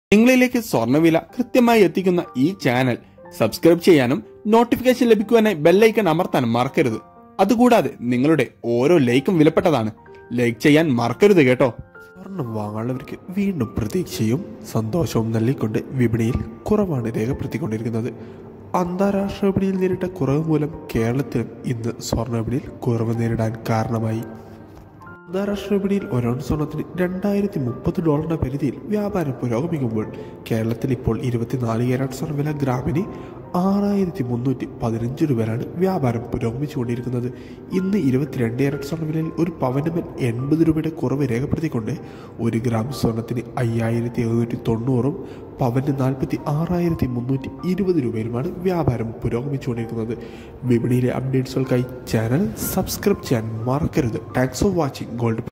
നിങ്ങളിലേക്ക് സ്വർണ്ണവില കൃത്യമായി എത്തിക്കുന്ന ഈ ചാനൽ സബ്സ്ക്രൈബ് ചെയ്യാനും നോട്ടിഫിക്കേഷൻ ലഭിക്കുവാനായി ബെല്ലൈക്കൺ അമർത്താൻ മറക്കരുത് അതുകൂടാതെ നിങ്ങളുടെ ഓരോ ലൈക്കും വിലപ്പെട്ടതാണ് ലൈക്ക് ചെയ്യാൻ മറക്കരുത് കേട്ടോ സ്വർണം വാങ്ങാനുള്ളവർക്ക് വീണ്ടും പ്രതീക്ഷയും സന്തോഷവും നൽകിക്കൊണ്ട് വിപണിയിൽ കുറവാണ് രേഖപ്പെടുത്തിക്കൊണ്ടിരിക്കുന്നത് അന്താരാഷ്ട്ര വിപണിയിൽ നേരിട്ട കുറവ് മൂലം കേരളത്തിലും ഇന്ന് സ്വർണ്ണ വിപണിയിൽ കുറവ് നേരിടാൻ കാരണമായി അന്താരാഷ്ട്ര വിപണിയിൽ ഒരോൺ സ്വർണത്തിന് രണ്ടായിരത്തി മുപ്പത് ഡോളറിന്റെ പരിധിയിൽ വ്യാപാരം പുരോഗമിക്കുമ്പോൾ കേരളത്തിൽ ഇപ്പോൾ ഇരുപത്തിനാല് ക്യാരറ്റ് സ്വർണ്ണവില ഗ്രാമിന് ആറായിരത്തി മുന്നൂറ്റി പതിനഞ്ച് രൂപയിലാണ് വ്യാപാരം പുരോഗമിച്ചുകൊണ്ടിരിക്കുന്നത് ഇന്ന് ഇരുപത്തിരണ്ട് ക്യാരറ്റ് സ്വർണ്ണവിലയിൽ ഒരു പവന് മേൽ എൺപത് രൂപയുടെ കുറവ് രേഖപ്പെടുത്തിക്കൊണ്ട് ഒരു ഗ്രാം സ്വർണത്തിന് അയ്യായിരത്തി എഴുന്നൂറ്റി തൊണ്ണൂറും പവന് നാൽപ്പത്തി ആറായിരത്തി മുന്നൂറ്റി ഇരുപത് രൂപയിലുമാണ് വ്യാപാരം പുരോഗമിച്ചുകൊണ്ടിരിക്കുന്നത് വിപണിയിലെ അപ്ഡേറ്റ്സുകൾക്കായി ചാനൽ സബ്സ്ക്രൈബ് ചെയ്യാൻ മറക്കരുത് താങ്ക്സ് ഫോർ വാച്ചിങ് ഗോൾഡ്